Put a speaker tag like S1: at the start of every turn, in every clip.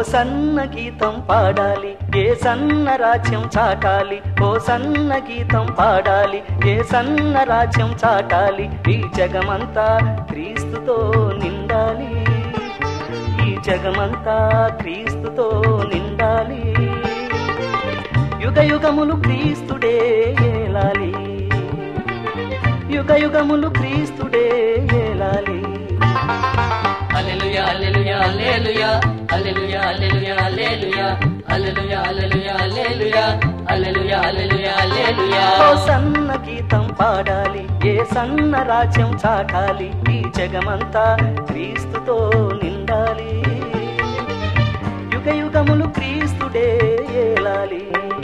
S1: సన్న గీతం పాడాలి ఏ సన్న రాజ్యం చాటాలి ఓ సన్న గీతం పాడాలి ఏ సన్న రాజ్యం చాటాలి ఈ జగమంతా క్రీస్తుతో నిండాలి ఈ జగమంతా క్రీస్తుతో నిండాలి యుగ యుగములు క్రీస్తుడే ఏలాలి యుగ యుగములు క్రీస్తుడే ఏలాలి
S2: హల్లెలూయా హల్లెలూయా హల్లెలూయా హల్లెలూయా హల్లెలూయా హల్లెలూయా హల్లెలూయా హల్లెలూయా హల్లెలూయా హల్లెలూయా హల్లెలూయా హల్లెలూయా
S1: ఓ సన్న గీతం పాడాలి ఏ సన్న రాజ్యం చాటాలి ఈ జగమంతా క్రీస్తుతో నిండాలి యుగ యుగములు క్రీస్తుడే ఏలాలి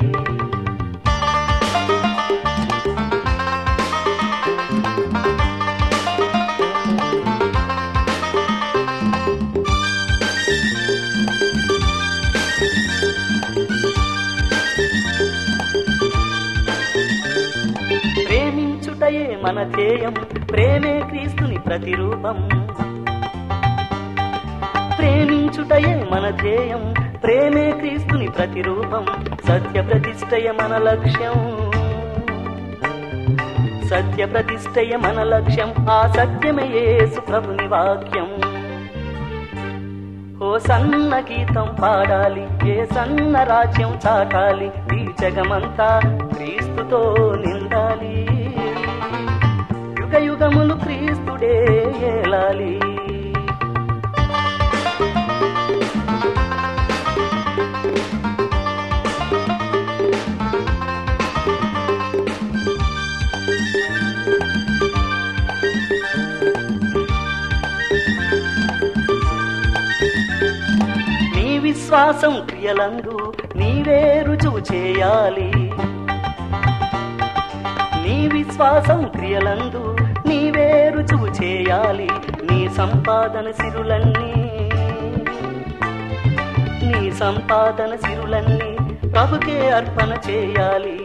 S1: ప్రేమించుటయే మన ధ్యేయం ప్రేమే క్రీస్తుని ప్రతిరూపం ప్రేమించుటయే మన ధ్యేయం ప్రేమే క్రీస్తుని ప్రతిరూపం సత్య ప్రతిష్టయ మన లక్ష్యం సత్య ప్రతిష్టయ మన లక్ష్యం ఆ సత్యమే యేసు ప్రభుని వాక్యం ఓ సన్న గీతం పాడాలి ఏ సన్న రాజ్యం చాటాలి ఈ జగమంతా క్రీస్తుతో నిండాలి యుగ యుగములు క్రీస్తుడే ఏలాలి నీ విశ్వాసం క్రియలందు నీవే రుజువు చేయాలి నీ విశ్వాసం క్రియలందు నీవే రుజువు చేయాలి నీ సంపాదన సిరులన్నీ నీ సంపాదన సిరులన్నీ ప్రభుకే అర్పణ చేయాలి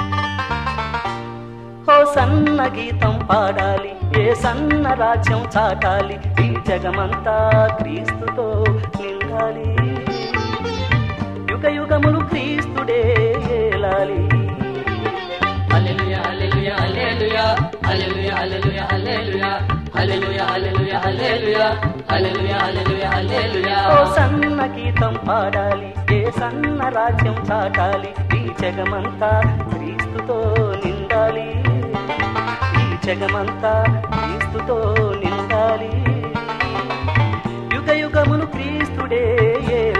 S1: ఓ సన్న గీతం పాడాలి ఏ సన్న రాజ్యం చాటాలి ఈ జగమంతా క్రీస్తుతో నిండాలి యుగ యుగములు క్రీస్తుడే ఏలాలి
S2: హల్లెలూయా హల్లెలూయా హల్లెలూయా హల్లెలూయా హల్లెలూయా హల్లెలూయా హల్లెలూయా హల్లెలూయా హల్లెలూయా హల్లెలూయా హల్లెలూయా హల్లెలూయా
S1: ఓ సన్న గీతం పాడాలి ఏ సన్న రాజ్యం చాటాలి ఈ జగమంతా క్రీస్తుతో నిండాలి ఈ జగమంతా క్రీస్తుతో నిండాలి యుగ యుగములు క్రీస్తుడే